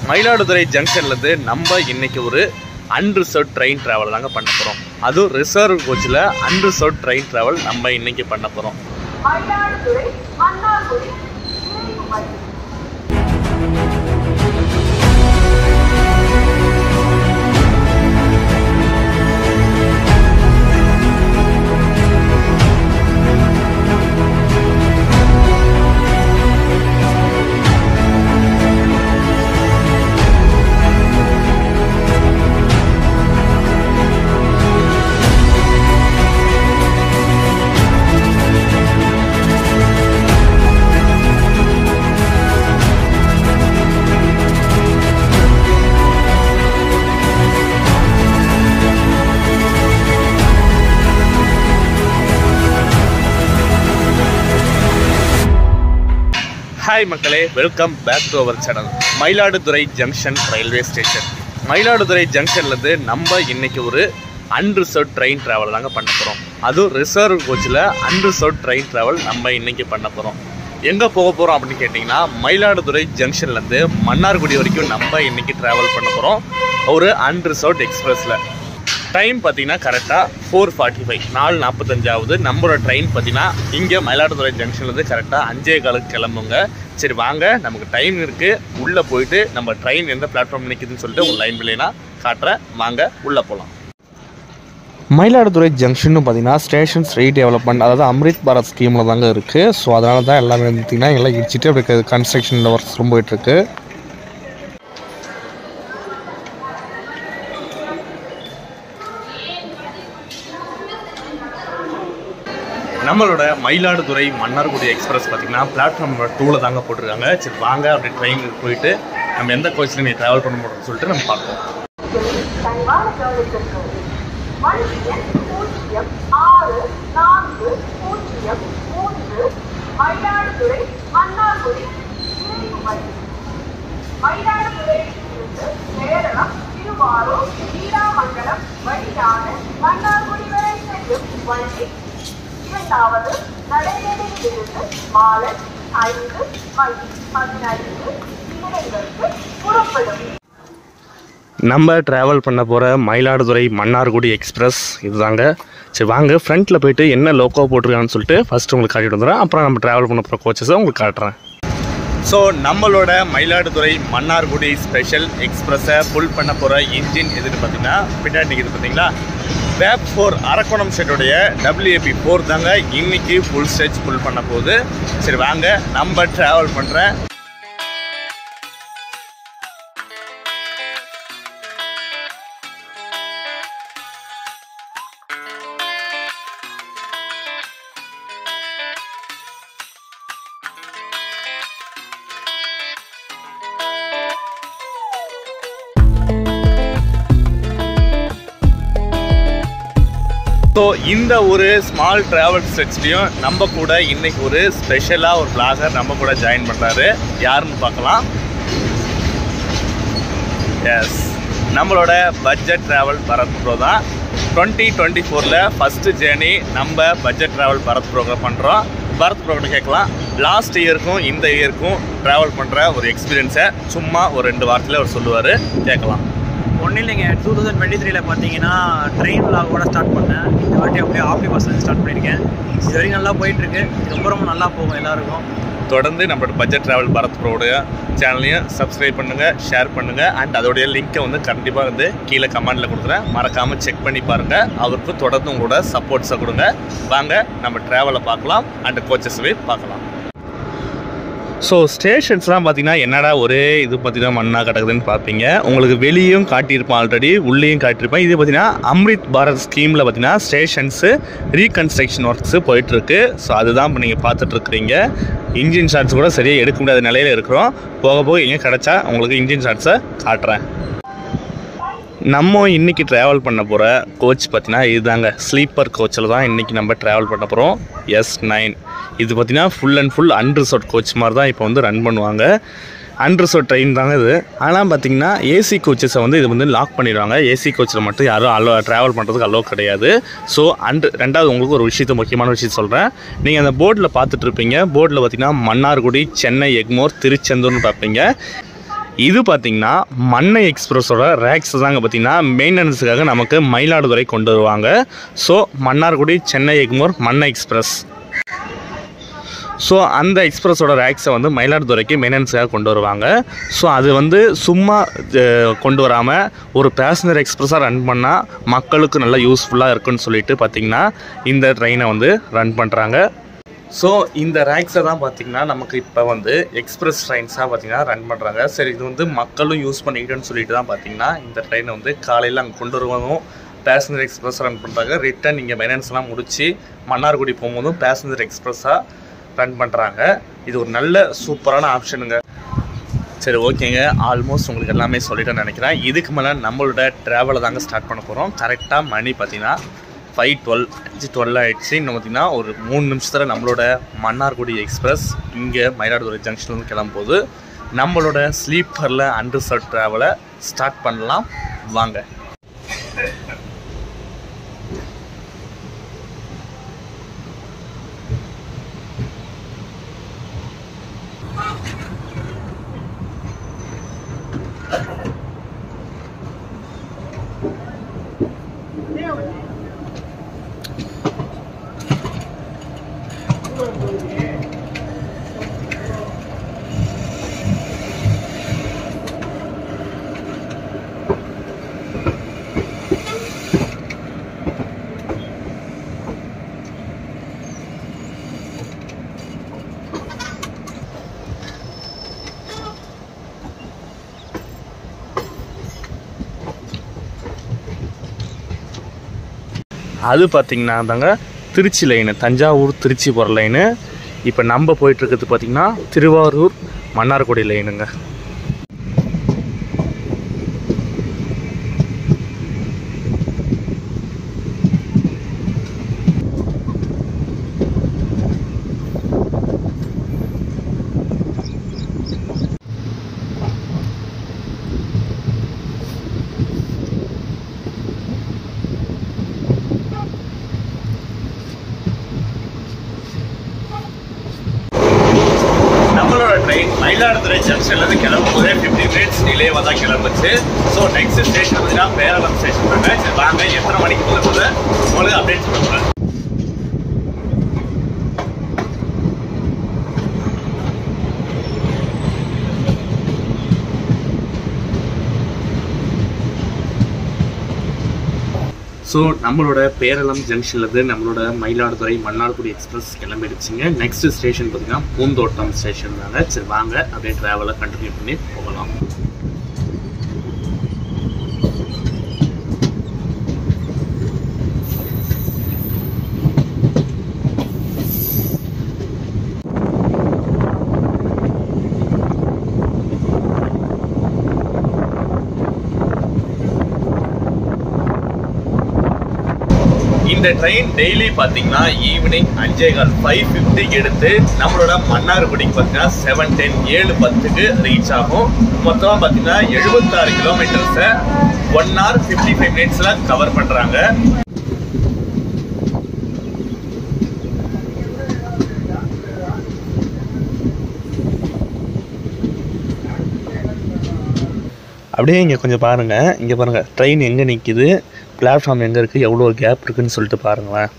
மயிலாடுதுறை ஜங்ஷன்லேருந்து நம்ம இன்னைக்கு ஒரு அன்ரிசர்வ் ட்ரெயின் ட்ராவல் தாங்க பண்ண போகிறோம் அதுவும் ரிசர்வ் கோச்சில் அன்ரிசர்வ் ட்ரெயின் ட்ராவல் நம்ம இன்னைக்கு பண்ண போகிறோம் மயிலாடுதுறை மன்னார்குடி விரைவு வழி ஹாய் மக்களே welcome back to our channel Mayiladuthurai junction railway station Mayiladuthurai ஜங்ஷன்லேருந்து நம்ம இன்னைக்கு ஒரு அன்ரிசர்வ் ட்ரெயின் ட்ராவல் தாங்க பண்ண போகிறோம் அதுவும் ரிசர்வ் கோச்சில் அன்ரிசர்வ் ட்ரெயின் ட்ராவல் நம்ம இன்னைக்கு பண்ண போகிறோம் எங்கே போக போகிறோம் அப்படின்னு கேட்டிங்கன்னா மயிலாடுதுறை ஜங்ஷன்லேருந்து மன்னார்குடி வரைக்கும் நம்ம இன்னைக்கு ட்ராவல் பண்ண போகிறோம் ஒரு அன்ரிசர்வ்ட் எக்ஸ்பிரஸில் டைம் பார்த்தீங்கன்னா கரெக்டாக ஃபோர் ஃபார்ட்டி ஃபைவ் நாலு நாற்பத்தஞ்சாவது நம்மளோட ட்ரெயின் பார்த்தீங்கன்னா இங்கே மயிலாடுதுறை ஜங்ஷன்லேருந்து கரெக்டாக அஞ்சே காலுக்கு கிளம்புங்க சரி வாங்க நமக்கு டைம் இருக்குது உள்ளே போயிட்டு நம்ம ட்ரெயின் எந்த பிளாட்ஃபார்ம் நிற்குதுன்னு சொல்லிட்டு உங்கள் லைன் பிள்ளைனா காட்டுறேன் வாங்க உள்ளே போகலாம் மயிலாடுதுறை ஜங்ஷன் பார்த்தீங்கன்னா ஸ்டேஷன்ஸ் ரீடெவலப்மெண்ட் அதாவது அம்ரித் பாரத் ஸ்கீமில் தாங்க இருக்குது ஸோ அதனால தான் எல்லாமே பார்த்தீங்கன்னா எல்லாம் இடிச்சிட்டு அப்படி கன்ஸ்ட்ரக்ஷன் ஒர்க்ஸ் ரொம்ப போயிட்டுருக்கு நம்மளோட மயிலாடுதுறை மன்னார்குடி எக்ஸ்பிரஸ் பார்த்தீங்கன்னா பிளாட்ஃபார்ம் நம்பர் டூவில் தாங்க போட்டிருக்காங்க சரி வாங்க அப்படி ட்ரெயினுக்கு போயிட்டு நம்ம எந்த கோச்சில் நீ ட்ராவல் பண்ண போகிறோம்னு சொல்லிட்டு நம்ம பார்ப்போம் கனிவான கவனத்திற்கு மணி எண் பூஜ்ஜியம் ஆறு நான்கு பூஜ்ஜியம் மூன்று மயிலாடுதுறை மன்னார்குடி விரைவு வழி மயிலாடுதுறையிலிருந்து கேரளம் திருவாரூர் வீராமங்கலம் வழியான மன்னார்குடி வரை செல்லும் வழி இரண்டாவது நடைமேடையிலிருந்து மாலை ஐந்து மணி பதினைந்து நிமிடங்களுக்கு புறப்படும் நம்ம ட்ராவல் பண்ண போகிற மயிலாடுதுறை மன்னார்குடி எக்ஸ்பிரஸ் இதுதாங்க சரி வாங்க ஃப்ரண்ட்டில் போயிட்டு என்ன லோக்கோ போட்டிருக்கான்னு சொல்லிட்டு ஃபஸ்ட்டு உங்களுக்கு காட்டிட்டு வந்துடுறேன் அப்புறம் நம்ம ட்ராவல் பண்ண போகிற கோச்சஸை உங்களுக்கு காட்டுறேன் ஸோ நம்மளோட மயிலாடுதுறை மன்னார்குடி ஸ்பெஷல் எக்ஸ்பிரஸை புல் பண்ண போகிற இன்ஜின் எதுன்னு பார்த்தீங்கன்னா பின்னாடி நிற்கிது பார்த்தீங்களா வேப் ஃபோர் அரக்கோணம் செட்டுடைய டபிள்யூஏபி ஃபோர் தாங்க இன்னைக்கு ஃபுல் ஸ்டேஜ் புல் பண்ண போகுது சரி வாங்க நம்ம ட்ராவல் பண்ணுற ஸோ இந்த ஒரு ஸ்மால் ட்ராவல் ஸ்ட்ரெச்லையும் நம்ம கூட இன்னைக்கு ஒரு ஸ்பெஷலாக ஒரு vlogger நம்ம கூட ஜாயின் பண்ணுறாரு யாருன்னு பார்க்கலாம் எஸ் நம்மளோட பட்ஜெட் ட்ராவல் பரத் ப்ரோ தான் டுவெண்ட்டி டுவெண்ட்டி ஃபோரில் ஃபஸ்ட்டு ஜேர்னி நம்ம பட்ஜெட் ட்ராவல் பரத் ப்ரோக்ராம் பண்ணுறோம் பரத் ப்ரோக்ராம் கேட்கலாம் லாஸ்ட் இயருக்கும் இந்த இயருக்கும் ட்ராவல் பண்ணுற ஒரு எக்ஸ்பீரியன்ஸை சும்மா ஒரு ரெண்டு வாரத்தில் அவர் சொல்லுவார் கேட்கலாம் ஒன்றும் இல்லைங்க டூ தௌசண்ட் டுவெண்ட்டி த்ரீல பார்த்தீங்கன்னா ட்ரெயின் விலாகோட ஸ்டார்ட் பண்ணேன் இந்த வாட்டி அப்படியே ஆஃபி பஸ்ஸில் ஸ்டார்ட் பண்ணியிருக்கேன் இது வரைக்கும் நல்லா போயிட்டுருக்கு ரொம்ப ரொம்ப நல்லா போகும் எல்லாருக்கும் தொடர்ந்து நம்மளோட பட்ஜெட் ட்ராவல் பரத் ப்ரோடைய சேனலையும் சப்ஸ்கிரைப் பண்ணுங்கள் ஷேர் பண்ணுங்கள் அண்ட் அதோடைய லிங்க்கை வந்து கண்டிப்பாக வந்து கீழே கமெண்டில் கொடுக்குறேன் மறக்காமல் செக் பண்ணி பாருங்கள் அவருக்கு தொடர்ந்து உங்களோட சப்போர்ட்ஸை கொடுங்க வாங்க நம்ம ட்ராவலை பார்க்கலாம் அண்ட் கோச்சஸவே பார்க்கலாம் ஸோ ஸ்டேஷன்ஸ்லாம் பார்த்தீங்கன்னா என்னடா ஒரே இது பார்த்தீங்கன்னா மண்ணா கிடக்குதுன்னு பார்ப்பீங்க உங்களுக்கு வெளியும் காட்டியிருப்பான் ஆல்ரெடி உள்ளேயும் காட்டியிருப்பேன் இது பார்த்தீங்கன்னா அம்ரித் பாரத் ஸ்கீமில் பார்த்தீங்கன்னா ஸ்டேஷன்ஸு ரீகன்ஸ்ட்ரக்ஷன் ஒர்க்ஸு போயிட்டுருக்கு ஸோ அதுதான் இப்போ நீங்கள் பார்த்துட்ருக்குறீங்க இன்ஜின் ஷாட்ஸ் கூட சரியாக எடுக்க முடியாத நிலையில் இருக்கிறோம் போக போக எங்கே கிடச்சா உங்களுக்கு இன்ஜின் ஷாட்ஸை காட்டுறேன் நம்ம இன்னைக்கு ட்ராவல் பண்ண போகிற கோச் பார்த்தீங்கன்னா இதுதாங்க ஸ்லீப்பர் கோச்சில் தான் இன்றைக்கி நம்ம ட்ராவல் பண்ண போகிறோம் எஸ் நைன் இது பார்த்தீங்கன்னா full and full unreserved coach மாதிரி தான் இப்போ வந்து ரன் பண்ணுவாங்க அன்ரிசோர்ட் ட்ரெயின் தாங்க இது ஆனால் பார்த்தீங்கன்னா ஏசி கோச்சஸை வந்து இது வந்து லாக் பண்ணிடுவாங்க ஏசி கோச்சில் மட்டும் யாரும் அலோ ட்ராவல் பண்ணுறதுக்கு அலோ கிடையாது ஸோ அண்ட் ரெண்டாவது உங்களுக்கு ஒரு விஷயத்த முக்கியமான விஷயம் சொல்கிறேன் நீங்கள் அந்த போர்டில் பார்த்துட்டு இருப்பீங்க போர்டில் பார்த்தீங்கன்னா மன்னார்குடி சென்னை எக்மோர் திருச்செந்தூர்னு பார்ப்பீங்க இது பார்த்தீங்கன்னா மண்ணை எக்ஸ்பிரஸோட ரேக்ஸ் தாங்க பார்த்தீங்கன்னா மெயின்டெனன்ஸுக்காக நமக்கு மயிலாடுதுறை கொண்டு வருவாங்க ஸோ மன்னார்குடி சென்னை எக்மோர் மண்ணை எக்ஸ்பிரஸ் ஸோ அந்த எக்ஸ்பிரஸோட ரேக்ஸை வந்து மயிலாடுதுறைக்கு மெயின்டெனன்ஸுக்காக கொண்டு வருவாங்க ஸோ அது வந்து சும்மா அஹ், கொண்டு வராமல் ஒரு பேசஞ்சர் எக்ஸ்பிரஸாக ரன் பண்ணால் மக்களுக்கு நல்லா யூஸ்ஃபுல்லாக இருக்குன்னு சொல்லிட்டு பார்த்திங்கன்னா இந்த ட்ரெயினை வந்து ரன் பண்ணுறாங்க ஸோ இந்த ரேக்ஸை தான் பார்த்தீங்கன்னா நமக்கு இப்போ வந்து எக்ஸ்பிரஸ் ட்ரெயின்ஸாக பார்த்தீங்கன்னா ரன் பண்ணுறாங்க சரி இது வந்து மக்களும் யூஸ் பண்ணிக்கிட்டேன்னு சொல்லிட்டு தான் பார்த்தீங்கன்னா இந்த ட்ரெயினை வந்து காலையில் அங்கே கொண்டு வருவதும் பேசஞ்சர் எக்ஸ்பிரஸ் ரன் பண்ணுறாங்க ரிட்டன் இங்கே மெயின்டெனன்ஸ்லாம் முடிச்சு மன்னார்குடி போகும்போதும் பேசஞ்சர் எக்ஸ்பிரஸாக ரன் பண்ணுறாங்க இது ஒரு நல்ல சூப்பரான ஆப்ஷனுங்க சரி ஓகேங்க ஆல்மோஸ்ட் உங்களுக்கு எல்லாமே சொல்லிட்டேன்னு நினைக்கிறேன் இதுக்கு மேலே நம்மளோட ட்ராவலை தாங்க ஸ்டார்ட் பண்ண போகிறோம் கரெக்டாக மணி பார்த்தீங்கன்னா ஃபைவ் டுவெல் அஞ்சு டுவெல் ஆயிடுச்சு இன்னும் பார்த்தீங்கன்னா ஒரு மூணு நிமிஷத்தில் நம்மளோட மன்னார்குடி எக்ஸ்பிரஸ் இங்கே மயிலாடுதுறை ஜங்ஷன்லேருந்து கிளம்பும்போது நம்மளோட ஸ்லீப்பரில் அன்ரிசர்வ் ட்ராவலை ஸ்டார்ட் பண்ணலாம் வாங்க அது பார்த்தீங்கன்னா தாங்க திருச்சி லைனு தஞ்சாவூர் திருச்சி போகிற லைனு இப்போ நம்ம போயிட்டுருக்கிறது பார்த்தீங்கன்னா திருவாரூர் மன்னார்குடி லைனுங்க நம்மளோட ட்ரெயின் மயிலாடுதுறை ஜங்ஷன்லேருந்து கிளம்பும் போதே ஃபிஃப்டி மினிட்ஸ் டிலேவாக தான் கிளம்புச்சு ஸோ நெக்ஸ்ட் ஸ்டேஷன் பார்த்தீங்கன்னா பேரளம் ஸ்டேஷன் தாங்க சரி வாங்க எத்தனை மணிக்கு போகுது உங்களுக்கு அப்டேட் பண்ணுறேன் ஸோ நம்மளோட பேரளம் ஜங்ஷன்லேருந்து நம்மளோட மயிலாடுதுறை மன்னார்குடி எக்ஸ்பிரஸ் கிளம்பிடுச்சுங்க நெக்ஸ்ட் ஸ்டேஷன் பார்த்தீங்கன்னா பூந்தோட்டம் ஸ்டேஷன் தாங்க சரி வாங்க அப்படியே ட்ராவலை கண்டினியூ பண்ணி போகலாம் இந்த ட்ரெயின் டெய்லி பார்த்தீங்கன்னா ஈவினிங் அஞ்சே கால் ஃபைவ் ஃபிஃப்டிக்கு எடுத்து நம்மளோட மன்னார்குடிக்கு பார்த்தீங்கன்னா செவன் டென் ஏழு பத்துக்கு ரீச் ஆகும் மொத்தமாக பார்த்தீங்கன்னா எழுபத்தாறு கிலோமீட்டர்ஸை ஒன் ஹவர் ஃபிஃப்டி ஃபைவ் மினிட்ஸில் கவர் பண்ணுறாங்க அப்படியே இங்கே கொஞ்சம் பாருங்கள் இங்கே பாருங்கள் ட்ரெயின் எங்கே நிற்கிது பிளாட்ஃபார்ம் எங்கே இருக்குது எவ்வளோ கேப் இருக்குன்னு சொல்லிட்டு பாருங்களேன்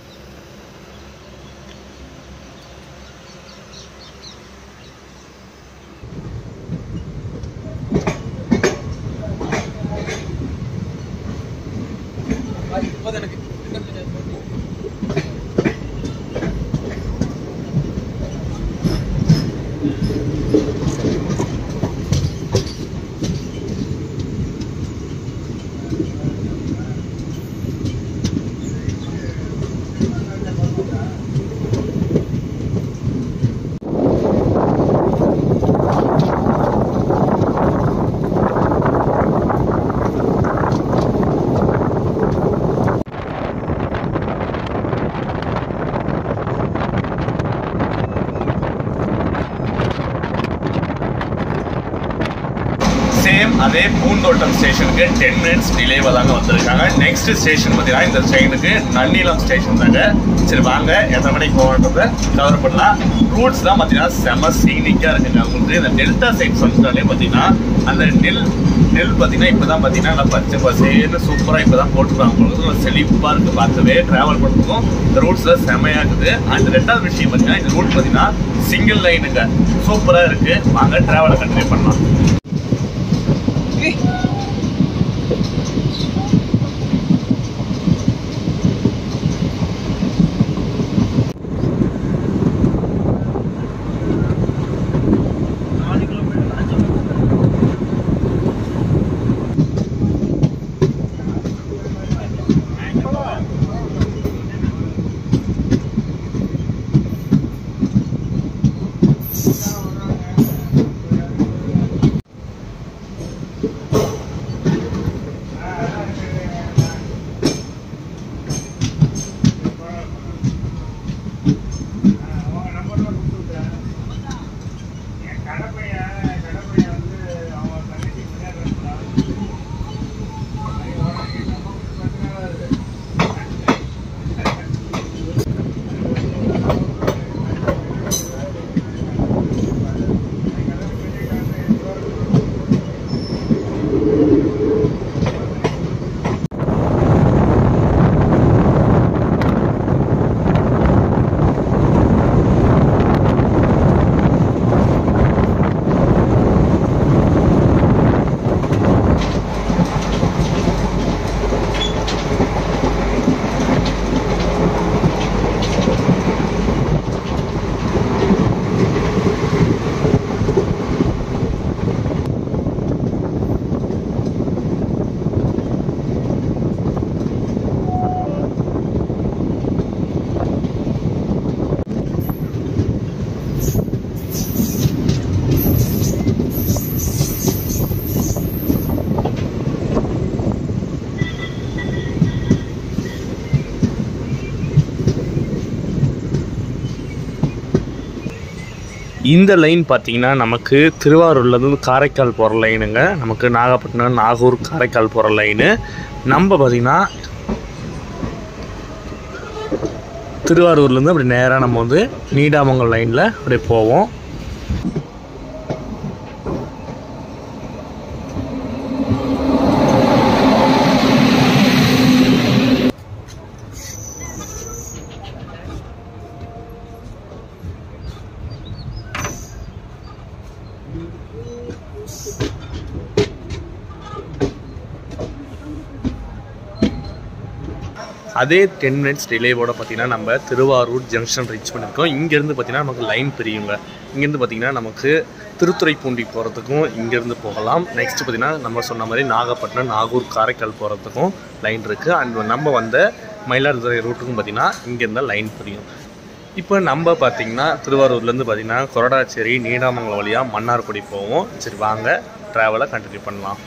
சேம் அதே பூந்தோட்டம் ஸ்டேஷனுக்கு டென் மினிட்ஸ் டிலேவாக தாங்க வந்திருக்காங்க நெக்ஸ்ட் ஸ்டேஷன் பார்த்தீங்கன்னா இந்த ட்ரெயினுக்கு நன்னிலம் ஸ்டேஷன் தாங்க சரி வாங்க எத்தனை மணிக்கு போகன்றத கவர் பண்ணலாம் ரூட்ஸ் தான் பார்த்தீங்கன்னா செம சீனிக்காக இருக்குங்க உங்களுக்கு இந்த டெல்டா சைட் வந்துட்டாலே பார்த்தீங்கன்னா அந்த நெல் நெல் பார்த்தீங்கன்னா இப்போ தான் பார்த்தீங்கன்னா நல்லா பச்சை பசேன்னு சூப்பராக இப்போ தான் போட்டுருக்காங்க உங்களுக்கு செழிப்பாக இருக்குது பார்க்கவே ட்ராவல் பண்ணுறதுக்கும் இந்த ரூட்ஸில் செமையாக இருக்குது அண்ட் ரெண்டாவது விஷயம் பார்த்தீங்கன்னா இந்த ரூட் பார்த்தீங்கன்னா சிங்கிள் லைனுங்க சூப்பராக இருக்குது வாங்க ட்ராவலை கண்டினியூ பண்ணலாம் நாலு கிலோமீட்டர் அஞ்சு இந்த லைன் பார்த்தீங்கன்னா நமக்கு திருவாரூர்லேருந்து காரைக்கால் போகிற லைனுங்க நமக்கு நாகப்பட்டினம் நாகூர் காரைக்கால் போகிற லைனு நம்ம பார்த்தீங்கன்னா திருவாரூர்லேருந்து அப்படி நேராக நம்ம வந்து நீடாமங்கல் லைனில் அப்படியே போவோம் அதே டென் மினிட்ஸ் டிலேவோட பார்த்தீங்கன்னா நம்ம திருவாரூர் ஜங்ஷன் ரீச் பண்ணியிருக்கோம் இங்கேருந்து பார்த்தீங்கன்னா நமக்கு லைன் பிரியுங்க இங்கேருந்து பார்த்தீங்கன்னா நமக்கு திருத்துறைப்பூண்டி போகிறதுக்கும் இங்கேருந்து போகலாம் நெக்ஸ்ட் பார்த்தீங்கன்னா நம்ம சொன்ன மாதிரி நாகப்பட்டினம் நாகூர் காரைக்கால் போகிறதுக்கும் லைன் இருக்குது அண்ட் நம்ம வந்த மயிலாடுதுறை ரூட்டுக்கும் பார்த்தீங்கன்னா இங்கேருந்து லைன் பிரியும் இப்போ நம்ம பார்த்தீங்கன்னா திருவாரூர்லேருந்து பார்த்தீங்கன்னா கொரடாச்சேரி நீடாமங்கலம் வழியாக மன்னார்குடி போவோம் சரி வாங்க ட்ராவலை கண்டினியூ பண்ணலாம்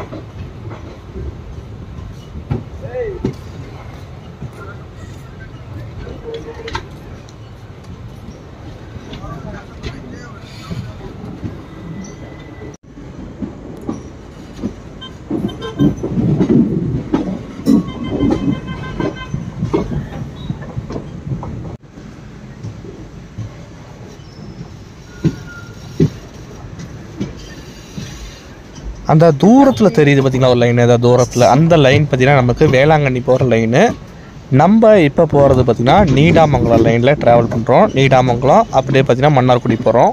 அந்த தூரத்தில் தெரியுது பார்த்தீங்களா ஒரு லைன் ஏதாவது தூரத்தில் அந்த லைன் பார்த்தீங்கன்னா நமக்கு வேளாங்கண்ணி போகிற லைனு நம்ம இப்போ போகிறது பார்த்தீங்கன்னா நீடாமங்கலம் லைனில் ட்ராவல் பண்ணுறோம் நீடாமங்கலம் அப்படியே பார்த்தீங்கன்னா மன்னார்குடி போகிறோம்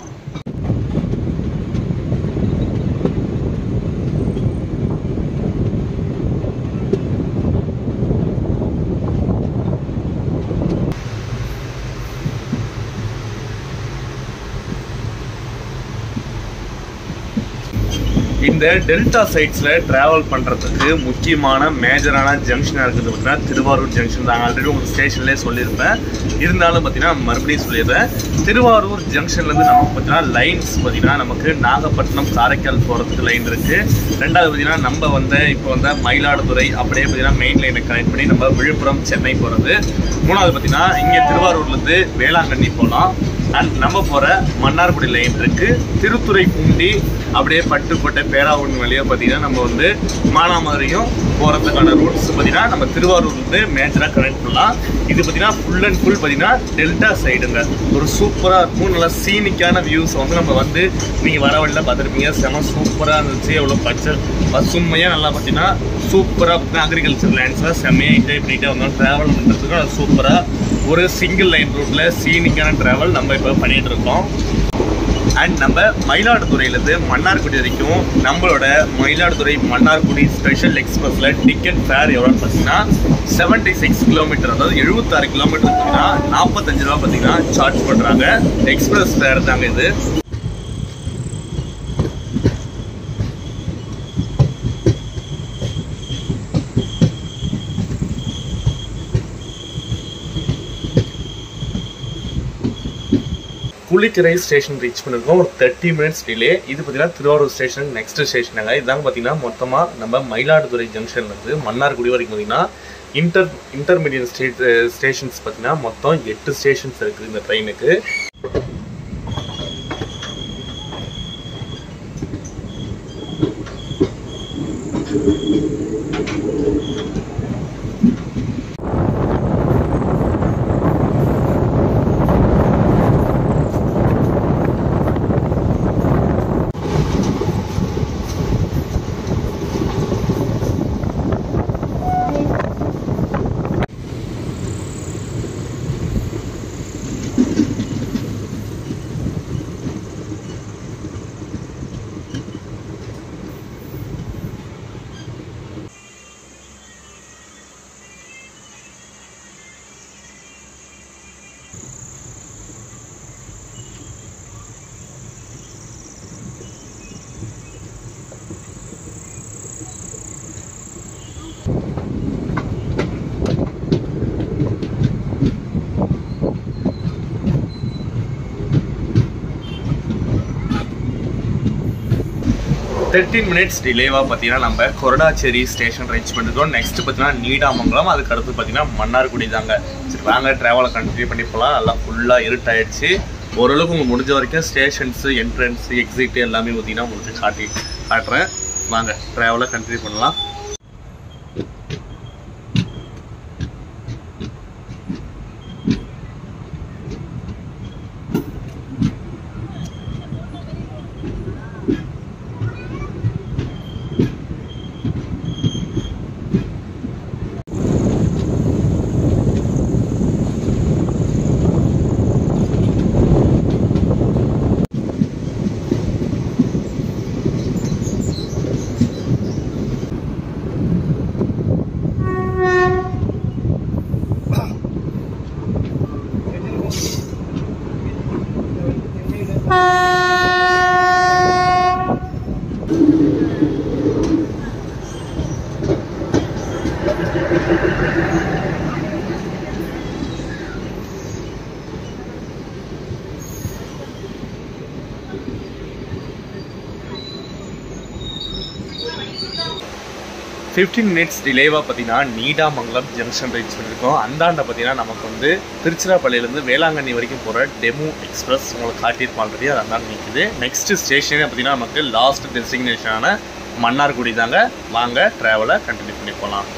இந்த டெல்டா சைட்ஸில் ட்ராவல் பண்ணுறதுக்கு முக்கியமான மேஜரான ஜங்ஷனாக இருக்குது பார்த்தீங்கன்னா திருவாரூர் ஜங்ஷன் தான் ஆல்ரெடி உங்களுக்கு ஸ்டேஷன்லேயே சொல்லியிருப்பேன் இருந்தாலும் பார்த்தீங்கன்னா மறுபடியும் சொல்லிடுறேன் திருவாரூர் ஜங்ஷன்லேருந்து நமக்கு பார்த்தீங்கன்னா லைன்ஸ் பார்த்தீங்கன்னா நமக்கு நாகப்பட்டினம் காரைக்கால் போகிறதுக்கு லைன் இருக்குது ரெண்டாவது பார்த்தீங்கன்னா நம்ம வந்து இப்போ வந்து மயிலாடுதுறை அப்படியே பார்த்தீங்கன்னா மெயின் லைனை கனெக்ட் பண்ணி நம்ம விழுப்புரம் சென்னை போகிறது மூணாவது பார்த்தீங்கன்னா இங்கே திருவாரூர்லேருந்து வேளாங்கண்ணி போகலாம் அண்ட் நம்ம போகிற மன்னார்குடி லைன் இருக்கு திருத்துறை பூண்டி அப்படியே பட்டுக்கோட்டை பேராவூர் வழியாக பார்த்தீங்கன்னா நம்ம வந்து மானாமதுரையும் போகிறதுக்கான ரூட்ஸ் பார்த்தீங்கன்னா நம்ம திருவாரூர்லேருந்து மேஜராக கனெக்ட் பண்ணலாம் இது பார்த்தீங்கன்னா ஃபுல் அண்ட் ஃபுல் பார்த்தீங்கன்னா டெல்டா சைடுங்க ஒரு சூப்பராக இருக்கும் நல்லா சீனிக்கான வியூஸ் வந்து நம்ம வந்து நீங்கள் வர வழியில் பார்த்துருப்பீங்க செம சூப்பராக இருந்துச்சு எவ்வளோ பச்சை பசுமையாக நல்லா பார்த்தீங்கன்னா சூப்பராக அக்ரிகல்ச்சர் லேண்ட்ஸில் செம்மையாக என்ஜாய் பண்ணிட்டு வந்தோம் ட்ராவல் பண்ணுறதுக்கு அது சூப்பராக ஒரு சிங்கிள் லைன் ரூட்டில் சீனிக்கான ட்ராவல் நம்ம இப்போ பண்ணிகிட்டு இருக்கோம் அண்ட் நம்ம மயிலாடுதுறையிலேருந்து மன்னார்குடி வரைக்கும் நம்மளோட மயிலாடுதுறை மன்னார்குடி ஸ்பெஷல் எக்ஸ்பிரஸில் டிக்கெட் ஃபேர் எவ்வளோன்னு பார்த்தீங்கன்னா செவன்ட்டி சிக்ஸ் கிலோமீட்டர் அதாவது எழுபத்தாறு கிலோமீட்டர் பார்த்தீங்கன்னா நாற்பத்தஞ்சு ரூபா பார்த்தீங்கன்னா சார்ஜ் பண்ணுறாங்க எக்ஸ்பிரஸ் ஃபேர் தாங்க இது புளிக்கரை ஸ்டேஷன் ரீச் பண்ணிருக்கோம் ஒரு தேர்ட்டி மினிட்ஸ் டிலே இது பார்த்தீங்கன்னா திருவாரூர் ஸ்டேஷன் நெக்ஸ்ட் ஸ்டேஷனுங்க இதாங்க பார்த்தீங்கன்னா மொத்தமாக நம்ம மயிலாடுதுறை ஜங்ஷன்லேருந்து மன்னார்குடி வரைக்கும் பார்த்தீங்கன்னா இன்டர் இன்டர்மீடியட் ஸ்டேட் ஸ்டேஷன்ஸ் பார்த்தீங்கன்னா மொத்தம் எட்டு ஸ்டேஷன்ஸ் இருக்குது இந்த ட்ரெயினுக்கு தேர்ட்டீன் மினிட்ஸ் டிலேவாக பார்த்தீங்கன்னா நம்ம கொரடாச்சேரி ஸ்டேஷன் ரீச் பண்ணிருக்கோம் நெக்ஸ்ட் பார்த்தீங்கன்னா நீடாமங்கலம் அதுக்கு அடுத்து பார்த்தீங்கன்னா மன்னார்குடி தாங்க சரி வாங்க ட்ராவலை கண்டினியூ பண்ணி போகலாம் எல்லாம் ஃபுல்லாக இருட்டாயிடுச்சு ஓரளவுக்கு உங்களுக்கு முடிஞ்ச வரைக்கும் ஸ்டேஷன்ஸு என்ட்ரன்ஸ் எக்ஸிட் எல்லாமே பார்த்தீங்கன்னா உங்களுக்கு காட்டி காட்டுறேன் வாங்க ட்ராவலை கண்டினியூ பண்ணலாம் ஃபிஃப்டீன் மினிட்ஸ் டிலேவாக பார்த்தீங்கன்னா நீடாமங்கலம் ஜங்ஷன் ரீச் பண்ணியிருக்கோம் அந்தாண்ட பார்த்தீங்கன்னா நமக்கு வந்து திருச்சிராப்பள்ளியிலேருந்து வேளாங்கண்ணி வரைக்கும் போகிற டெமு எக்ஸ்பிரஸ் உங்களுக்கு காட்டியிருப்பாங்க ஆல்ரெடி அது அந்தாண்ட நிற்குது நெக்ஸ்ட் ஸ்டேஷனே பார்த்தீங்கன்னா நமக்கு லாஸ்ட் டெஸ்டினேஷனான மன்னார்குடி தாங்க வாங்க ட்ராவலை கண்டினியூ பண்ணி போகலாம்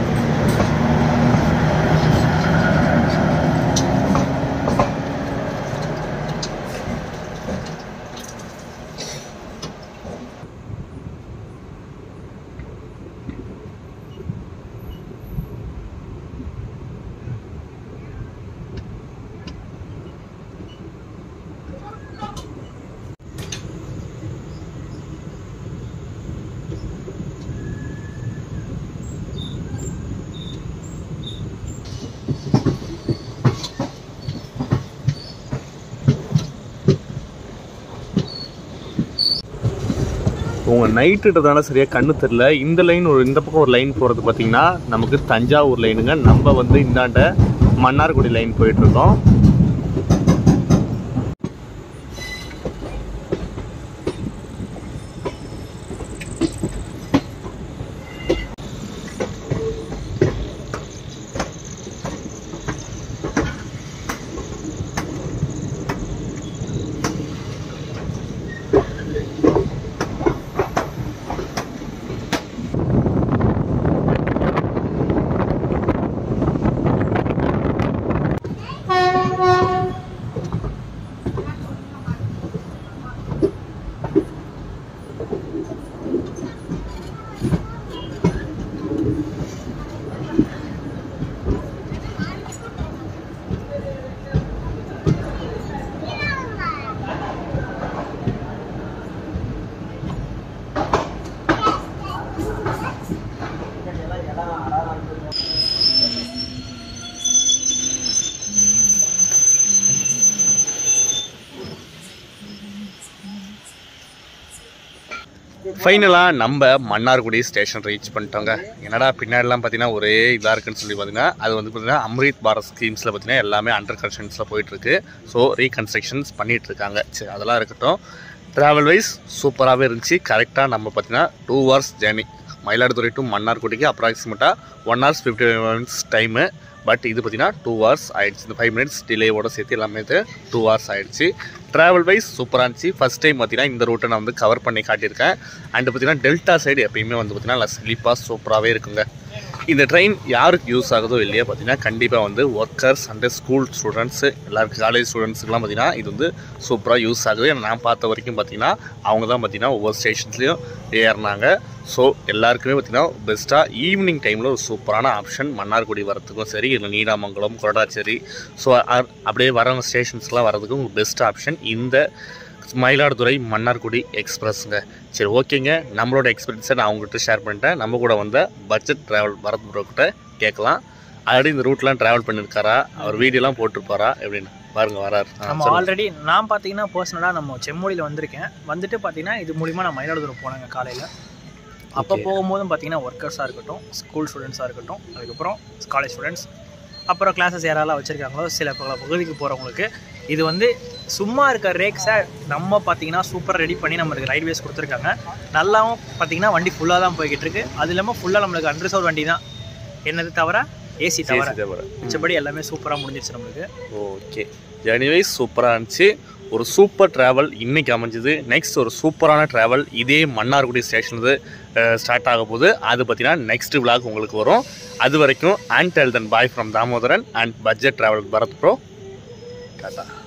உங்கள் நைட்டுன்றதால சரியாக கண்ணு தெரில இந்த லைன் ஒரு இந்த பக்கம் ஒரு லைன் போகிறது பார்த்தீங்கன்னா நமக்கு தஞ்சாவூர் லைனுங்க நம்ம வந்து இந்தாண்ட மன்னார்குடி லைன் போயிட்டுருக்கோம் ஃபைனலாக நம்ம மன்னார்குடி ஸ்டேஷன் ரீச் பண்ணிட்டோங்க என்னடா பின்னாடிலாம் பார்த்தீங்கன்னா ஒரே இதாக இருக்குன்னு சொல்லி பார்த்தீங்கன்னா அது வந்து பார்த்தீங்கன்னா அம்ரித் பாரத் ஸ்கீம்ஸில் பார்த்தீங்கன்னா எல்லாமே அண்டர் கன்ஸ்ட்ரக்ஷன்ஸில் போயிட்டுருக்கு ஸோ ரீகன்ஸ்ட்ரக்ஷன்ஸ் பண்ணிட்டு இருக்காங்க சரி அதெல்லாம் இருக்கட்டும் ட்ராவல் வைஸ் சூப்பராகவே இருந்துச்சு கரெக்டாக நம்ம பார்த்தீங்கன்னா two hours journey Mayiladuthurai to மன்னார்குடிக்கு அப்ராக்சிமேட்டாக one hours fifty minutes time but இது பார்த்தீங்கன்னா டூ ஹவர்ஸ் ஆயிடுச்சு இந்த ஃபைவ் மினிட்ஸ் டிலேவோட சேர்த்து எல்லாமே இது டூ ஹவர்ஸ் ஆயிடுச்சு ட்ராவல் வைஸ் சூப்பராக இருந்துச்சு ஃபஸ்ட் டைம் பார்த்தீங்கன்னா இந்த ரூட்டை நான் வந்து கவர் பண்ணி காட்டியிருக்கேன் அண்ட் பார்த்தீங்கன்னா டெல்டா சைடு எப்பயுமே வந்து பார்த்தீங்கன்னா நல்லா ஸ்லீப்பாக சூப்பராகவே இருக்குங்க இந்த ட்ரெயின் யாருக்கு யூஸ் ஆகுதோ இல்லையோ பார்த்தீங்கன்னா கண்டிப்பாக வந்து ஒர்க்கர்ஸ் அண்ட் ஸ்கூல் ஸ்டூடெண்ட்ஸு எல்லாருக்கும் காலேஜ் ஸ்டூடெண்ட்ஸுக்குலாம் பார்த்தீங்கன்னா இது வந்து சூப்பராக யூஸ் ஆகுது ஏன்னா நான் பார்த்த வரைக்கும் பார்த்தீங்கன்னா அவங்க தான் பார்த்தீங்கன்னா ஒவ்வொரு ஸ்டேஷன்ஸ்லேயும் ஏறினாங்க ஸோ எல்லாருக்குமே பார்த்தீங்கன்னா பெஸ்ட்டாக ஈவினிங் டைமில் ஒரு சூப்பரான ஆப்ஷன் மன்னார்குடி வரத்துக்கும் சரி இல்லை நீடாமங்கலம் கொரடாச்சேரி ஸோ அப்படியே வர ஸ்டேஷன்ஸ்லாம் வரதுக்கும் உங்களுக்கு பெஸ்ட் ஆப்ஷன் இந்த மயிலாடுதுறை மன்னார்குடி எக்ஸ்பிரஸ்ங்க சரி ஓகேங்க நம்மளோட எக்ஸ்பீரியன்ஸை நான் அவங்ககிட்ட ஷேர் பண்ணிட்டேன் நம்ம கூட வந்த பட்ஜெட் ட்ராவல் பரத் ப்ரோ கிட்ட கேட்கலாம் ஆல்ரெடி இந்த ரூட்லாம் ட்ராவல் பண்ணியிருக்காரா அவர் வீடியோலாம் போட்டிருப்பாரா எப்படின்னு பாருங்க வராரு ஆ, நம்ம சொல்லுங்க. ஆல்ரெடி நான் பார்த்தீங்கன்னா பர்சனலாக நம்ம செம்மொழியில் வந்திருக்கேன் வந்துட்டு பார்த்தீங்கன்னா இது மூலிமா நான் மயிலாடுதுறை போனேங்க காலையில் அப்போ Okay. போகும்போதும் பார்த்தீங்கன்னா ஒர்க்கர்ஸாக இருக்கட்டும் ஸ்கூல் ஸ்டூடெண்ட்ஸாக இருக்கட்டும் அதுக்கப்புறம் காலேஜ் ஸ்டூடெண்ட்ஸ் அப்புறம் கிளாஸஸ் யாரெல்லாம் வச்சுருக்காங்களோ சில பல பகுதிக்கு போகிறவங்களுக்கு இது வந்து சும்மா இருக்க ரேக்ஸை நம்ம பார்த்தீங்கன்னா சூப்பராக ரெடி பண்ணி நம்மளுக்கு ரைட்வேஸ் கொடுத்துருக்காங்க நல்லாவும் பார்த்தீங்கன்னா வண்டி ஃபுல்லாக தான் போய்கிட்டு இருக்கு அது இல்லாமல் ஃபுல்லாக நம்மளுக்கு அன்ரிசர்வ் வண்டி தான் என்னது தவிர ஏசி தவிர சரி, சரி, மிச்சபடி எல்லாமே சூப்பராக முடிஞ்சிருச்சு நம்மளுக்கு ஓகே எனிவைஸ் சூப்பராக இருந்துச்சு ஒரு சூப்பர் ட்ராவல் இன்னைக்கு அமைஞ்சது நெக்ஸ்ட் ஒரு சூப்பரான ட்ராவல் இதே மன்னார்குடி ஸ்டேஷன் ஸ்டார்ட் ஆக போகுது அது பார்த்தீங்கன்னா நெக்ஸ்ட் விளாக் உங்களுக்கு வரும் அது வரைக்கும் until then bye from Damodaran and budget travel Bharat bro tata